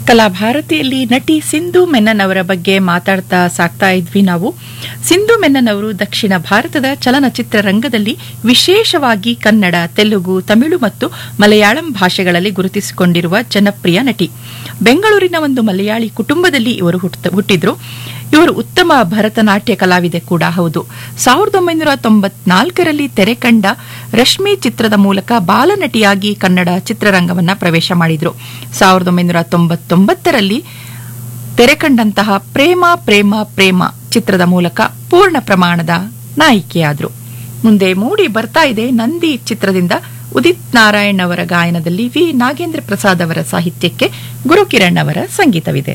ಕಲಾಭಾರತಿಯಲ್ಲಿ ನಟಿ ಸಿಂಧು ಮೆನನ್ ಅವರ ಬಗ್ಗೆ ಮಾತಾಡ್ತಾ ಸಾಕ್ತಾ ಇದ್ವಿ ನಾವು ಸಿಂಧು ಮೆನನ್ ಅವರು ದಕ್ಷಿಣ ಭಾರತದ ಚಲನಚಿತ್ರ ರಂಗದಲ್ಲಿ ವಿಶೇಷವಾಗಿ ಕನ್ನಡ ತೆಲುಗು ತಮಿಳು ಮತ್ತು ಮಲಯಾಳಂ ಭಾಷೆಗಳಲ್ಲಿ ಗುರುತಿಸಿಕೊಂಡಿರುವ ಜನಪ್ರಿಯ ನಟಿ ಬೆಂಗಳೂರಿನ ಒಂದು ಮಲಯಾಳಿ ಕುಟುಂಬದಲ್ಲಿ ಇವರು ಹುಟ್ಟ- ಹುಟ್ಟಿದ್ರು ಇವರು ಉತ್ತಮ ಭರತನಾಟ್ಯ ಕಲಾವಿದೆ ಕೂಡ ಹೌದು ಸಾವಿರದ ಒಂಬೈನೂರ ತೊಂಬತ್ನಾಲ್ಕರಲ್ಲಿ ತೆರೆ ಕಂಡ ರಶ್ಮಿ ಚಿತ್ರದ ಮೂಲಕ ಬಾಲನಟಿಯಾಗಿ ಕನ್ನಡ ಚಿತ್ರರಂಗವನ್ನ ಪ್ರವೇಶ ಮಾಡಿದ್ರು ಸಾವಿರದ ಒಂಬೈನೂರ ತೊಂಬತ್ತೊಂಬತ್ತರಲ್ಲಿ ತೆರೆ ಕಂಡಂತಹ ಪ್ರೇಮ ಪ್ರೇಮ ಪ್ರೇಮ ಚಿತ್ರದ ಮೂಲಕ ಪೂರ್ಣ ಪ್ರಮಾಣದ ನಾಯಿಕೆಯಾದ್ರು ಮುಂದೆ ಮೂಡಿ ಬರ್ತಾ ಇದೆ ನಂದಿ ಚಿತ್ರದಿಂದ ಉದಿತ್ ನಾರಾಯಣ್ ಅವರ ಗಾಯನದಲ್ಲಿ ವಿ ನಾಗೇಂದ್ರ ಪ್ರಸಾದ್ ಅವರ ಸಾಹಿತ್ಯಕ್ಕೆ ಗುರುಕಿರಣ್ ಅವರ ಸಂಗೀತವಿದೆ